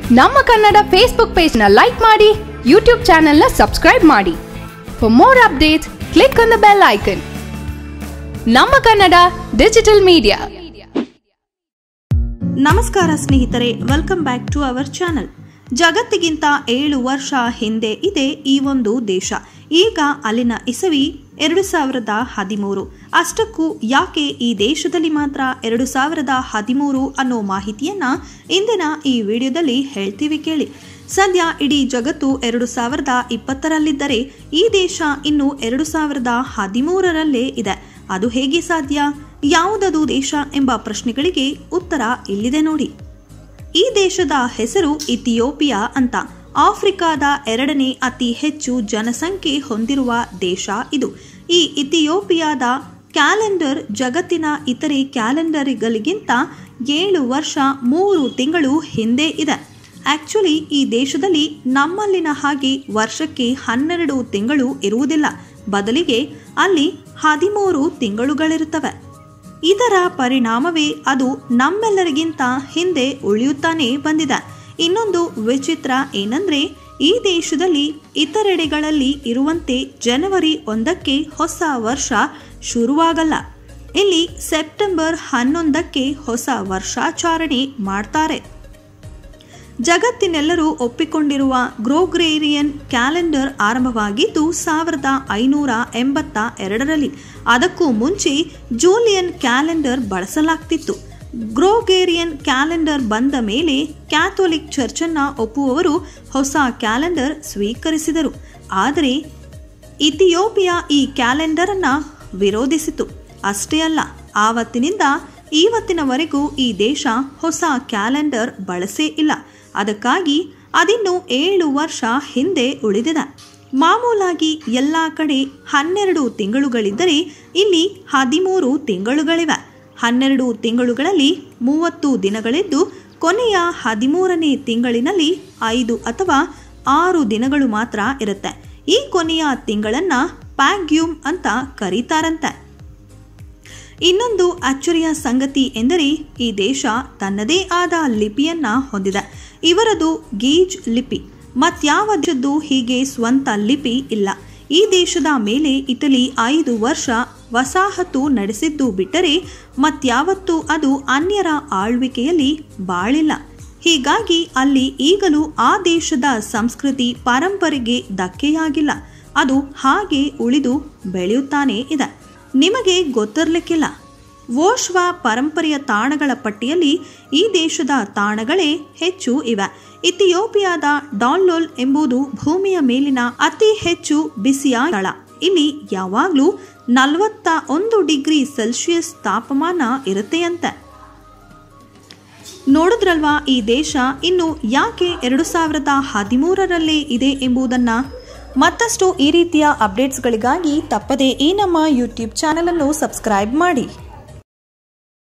ನಮ್ಮ Kannada Facebook page ನ like ಮಾಡಿ ಯೂಟ್ಯೂಬ್ ಚಾನೆಲ್ ನ ಸಬ್ಸ್ಕ್ರೈಬ್ ಮಾಡಿ for more updates click on the bell icon ನಮ್ಮ ಕನ್ನಡ ಡಿಜಿಟಲ್ ಮೀಡಿಯಾ ನಮಸ್ಕಾರ ಸ್ನೇಹಿತರೆ welcome back to our channel ಜಗತ್ತಿಗಿಂತ ಏಳು ವರ್ಷ ಹಿಂದೆ ಇದೆ ಈ ಒಂದು ದೇಶ ಈಗ ಅಲ್ಲಿನ ಇಸವಿ ಎರಡು ಸಾವಿರದ ಹದಿಮೂರು ಅಷ್ಟಕ್ಕೂ ಯಾಕೆ ಈ ದೇಶದಲ್ಲಿ ಮಾತ್ರ ಎರಡು ಸಾವಿರದ ಹದಿಮೂರು ಅನ್ನೋ ಮಾಹಿತಿಯನ್ನ ಇಂದಿನ ಈ ವಿಡಿಯೋದಲ್ಲಿ ಹೇಳ್ತೀವಿ ಕೇಳಿ ಸದ್ಯ ಇಡೀ ಜಗತ್ತು ಎರಡು ಸಾವಿರದ ಇಪ್ಪತ್ತರಲ್ಲಿದ್ದರೆ ಈ ದೇಶ ಇನ್ನು ಎರಡು ಸಾವಿರದ ಹದಿಮೂರರಲ್ಲೇ ಇದೆ ಅದು ಹೇಗೆ ಸಾಧ್ಯ ಯಾವುದದು ದೇಶ ಎಂಬ ಪ್ರಶ್ನೆಗಳಿಗೆ ಉತ್ತರ ಇಲ್ಲಿದೆ ನೋಡಿ ಈ ದೇಶದ ಹೆಸರು ಇಥಿಯೋಪಿಯಾ ಅಂತ ಆಫ್ರಿಕಾದ ಎರಡನೇ ಅತಿ ಹೆಚ್ಚು ಜನಸಂಖ್ಯೆ ಹೊಂದಿರುವ ದೇಶ ಇದು ಈ ಇಥಿಯೋಪಿಯಾದ ಕ್ಯಾಲೆಂಡರ್ ಜಗತ್ತಿನ ಇತರೆ ಕ್ಯಾಲೆಂಡರ್ಗಳಿಗಿಂತ ಏಳು ವರ್ಷ ಮೂರು ತಿಂಗಳು ಹಿಂದೆ ಇದೆ ಆಕ್ಚುಲಿ ಈ ದೇಶದಲ್ಲಿ ನಮ್ಮಲ್ಲಿನ ಹಾಗೆ ವರ್ಷಕ್ಕೆ ಹನ್ನೆರಡು ತಿಂಗಳು ಇರುವುದಿಲ್ಲ ಬದಲಿಗೆ ಅಲ್ಲಿ ಹದಿಮೂರು ತಿಂಗಳುಗಳಿರುತ್ತವೆ ಇದರ ಪರಿಣಾಮವೇ ಅದು ನಮ್ಮೆಲ್ಲರಿಗಿಂತ ಹಿಂದೆ ಉಳಿಯುತ್ತಾನೆ ಬಂದಿದೆ ಇನ್ನೊಂದು ವಿಚಿತ್ರ ಏನಂದ್ರೆ ಈ ದೇಶದಲ್ಲಿ ಇತರೆಡೆಗಳಲ್ಲಿ ಇರುವಂತೆ ಜನವರಿ ಒಂದಕ್ಕೆ ಹೊಸ ವರ್ಷ ಶುರುವಾಗಲ್ಲ ಇಲ್ಲಿ ಸೆಪ್ಟೆಂಬರ್ ಹನ್ನೊಂದಕ್ಕೆ ಹೊಸ ವರ್ಷಾಚರಣೆ ಮಾಡ್ತಾರೆ ಜಗತ್ತಿನೆಲ್ಲರೂ ಒಪ್ಪಿಕೊಂಡಿರುವ ಗ್ರೋಗ್ರೇರಿಯನ್ ಕ್ಯಾಲೆಂಡರ್ ಆರಂಭವಾಗಿದ್ದು ಸಾವಿರದ ಐನೂರ ಎಂಬತ್ತ ಎರಡರಲ್ಲಿ ಅದಕ್ಕೂ ಮುಂಚೆ ಜೂಲಿಯನ್ ಕ್ಯಾಲೆಂಡರ್ ಬಳಸಲಾಗ್ತಿತ್ತು ಗ್ರೋಗೇರಿಯನ್ ಕ್ಯಾಲೆಂಡರ್ ಬಂದ ಮೇಲೆ ಕ್ಯಾಥೋಲಿಕ್ ಚರ್ಚನ್ನ ಒಪ್ಪುವವರು ಹೊಸ ಕ್ಯಾಲೆಂಡರ್ ಸ್ವೀಕರಿಸಿದರು ಆದರೆ ಇಥಿಯೋಪಿಯಾ ಈ ಕ್ಯಾಲೆಂಡರ್ ಅನ್ನ ವಿರೋಧಿಸಿತು ಅಷ್ಟೇ ಅಲ್ಲ ಆವತ್ತಿನಿಂದ ಇವತ್ತಿನವರೆಗೂ ಈ ದೇಶ ಹೊಸ ಕ್ಯಾಲೆಂಡರ್ ಬಳಸೇ ಇಲ್ಲ ಅದಕ್ಕಾಗಿ ಅದಿನ್ನು ಏಳು ವರ್ಷ ಹಿಂದೆ ಉಳಿದಿದೆ ಮಾಮೂಲಾಗಿ ಎಲ್ಲ ಕಡೆ ಹನ್ನೆರಡು ತಿಂಗಳುಗಳಿದ್ದರೆ ಇಲ್ಲಿ ಹದಿಮೂರು ತಿಂಗಳುಗಳಿವೆ ಹನ್ನೆರಡು ತಿಂಗಳುಗಳಲ್ಲಿ ಮೂವತ್ತು ದಿನಗಳಿದ್ದು ಕೊನೆಯ ಹದಿಮೂರನೇ ತಿಂಗಳಿನಲ್ಲಿ ಐದು ಅಥವಾ ಆರು ದಿನಗಳು ಮಾತ್ರ ಇರುತ್ತೆ ಈ ಕೊನೆಯ ತಿಂಗಳನ್ನ ಪ್ಯಾಗ್ಯೂಮ್ ಅಂತ ಕರೀತಾರಂತೆ ಇನ್ನೊಂದು ಅಚ್ಚರಿಯ ಸಂಗತಿ ಎಂದರೆ ಈ ದೇಶ ತನ್ನದೇ ಆದ ಲಿಪಿಯನ್ನ ಹೊಂದಿದೆ ಇವರದು ಗೀಜ್ ಲಿಪಿ ಮತ್ಯಾವ ದೇಶದ್ದು ಹೀಗೆ ಸ್ವಂತ ಲಿಪಿ ಇಲ್ಲ ಈ ದೇಶದ ಮೇಲೆ ಇಟಲಿ ಐದು ವರ್ಷ ವಸಾಹತು ನಡೆಸಿದ್ದು ಬಿಟ್ಟರೆ ಮತ್ಯಾವತ್ತೂ ಅದು ಅನ್ಯರ ಆಳ್ವಿಕೆಯಲ್ಲಿ ಬಾಳಿಲ್ಲ ಹೀಗಾಗಿ ಅಲ್ಲಿ ಈಗಲೂ ಆ ದೇಶದ ಸಂಸ್ಕೃತಿ ಪರಂಪರೆಗೆ ಧಕ್ಕೆಯಾಗಿಲ್ಲ ಅದು ಹಾಗೆ ಉಳಿದು ಬೆಳೆಯುತ್ತಾನೇ ಇದೆ ನಿಮಗೆ ಗೊತ್ತಿರಲಿಕ್ಕಿಲ್ಲ ವೋಶ್ವ ಪರಂಪರೆಯ ತಾಣಗಳ ಪಟ್ಟಿಯಲ್ಲಿ ಈ ದೇಶದ ತಾಣಗಳೇ ಹೆಚ್ಚು ಇವೆ ಇಥಿಯೋಪಿಯಾದ ಡಾಲ್ಲೋಲ್ ಎಂಬುದು ಭೂಮಿಯ ಮೇಲಿನ ಅತಿ ಹೆಚ್ಚು ಬಿಸಿಯ ಸ್ಥಳ ಇಲ್ಲಿ ಯಾವಾಗಲೂ ನಲವತ್ತ ಒಂದು ಡಿಗ್ರಿ ಸೆಲ್ಸಿಯಸ್ ತಾಪಮಾನ ಇರುತ್ತೆಯಂತೆ ನೋಡಿದ್ರಲ್ವಾ ಈ ದೇಶ ಇನ್ನು ಯಾಕೆ ಎರಡು ಸಾವಿರದ ಹದಿಮೂರರಲ್ಲೇ ಇದೆ ಎಂಬುದನ್ನ ಮತ್ತಷ್ಟು ಈ ರೀತಿಯ ಅಪ್ಡೇಟ್ಸ್ಗಳಿಗಾಗಿ ತಪ್ಪದೇ ಈ ನಮ್ಮ ಯೂಟ್ಯೂಬ್ ಚಾನಲ್ ಅನ್ನು ಸಬ್ಸ್ಕ್ರೈಬ್ ಮಾಡಿ